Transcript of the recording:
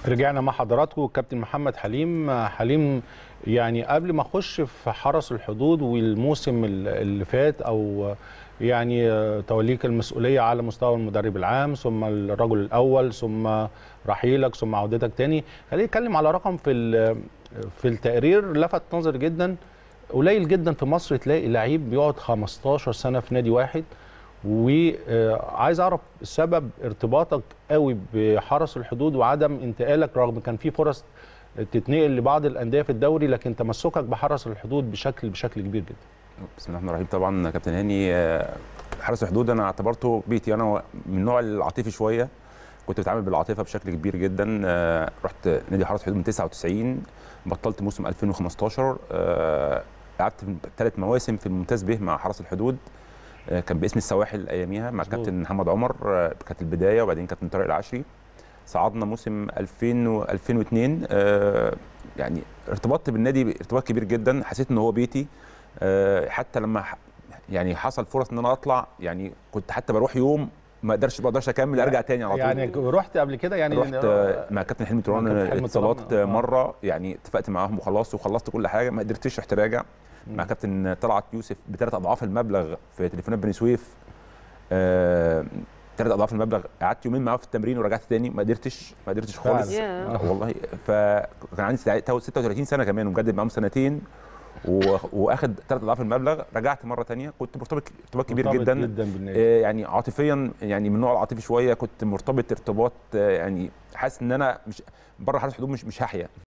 رجعنا مع حضراتكم كابتن محمد حليم حليم يعني قبل ما اخش في حرس الحدود والموسم اللي فات او يعني توليك المسؤوليه على مستوى المدرب العام ثم الرجل الاول ثم رحيلك ثم عودتك تاني خلينا نتكلم على رقم في في التقرير لفت نظري جدا قليل جدا في مصر تلاقي لعيب بيقعد 15 سنه في نادي واحد وعايز اعرف سبب ارتباطك قوي بحرس الحدود وعدم انتقالك رغم كان في فرص تتنقل لبعض الانديه في الدوري لكن تمسكك بحرس الحدود بشكل بشكل كبير جدا. بسم الله الرحمن الرحيم طبعا كابتن هاني حرس الحدود انا اعتبرته بيتي انا من النوع العاطفي شويه كنت بتعامل بالعاطفه بشكل كبير جدا رحت نادي حرس الحدود من 99 بطلت موسم 2015 قعدت ثلاث مواسم في الممتاز به مع حرس الحدود كان باسم السواحل اياميها مع كابتن محمد عمر كانت البدايه وبعدين كابتن طارق العشري صعدنا موسم 2000 و 2002 يعني ارتبطت بالنادي ارتباط كبير جدا حسيت ان هو بيتي حتى لما يعني حصل فرص ان انا اطلع يعني كنت حتى بروح يوم ما اقدرش ما اقدرش اكمل ارجع تاني على طول يعني رحت قبل كده يعني رحت مع كابتن حلمي توران اتصالات مره يعني اتفقت معاهم وخلاص وخلصت كل حاجه ما قدرتش رحت راجع مع كابتن طلعت يوسف بثلاث اضعاف المبلغ في تليفونات بني سويف آه ثلاث اضعاف المبلغ قعدت يومين معاه في التمرين ورجعت تاني ما قدرتش ما قدرتش خالص yeah. والله فكان عندي 36 سنه كمان ومجدد معاهم سنتين و... واخد ثلاث اضعاف المبلغ رجعت مره ثانيه كنت مرتبط ارتباط كبير مرتبط جدا, جدا بالنادي. آه يعني عاطفيا يعني من النوع العاطفي شويه كنت مرتبط ارتباط آه يعني حاسس ان انا مش بره حرس الحدود مش مش هحيا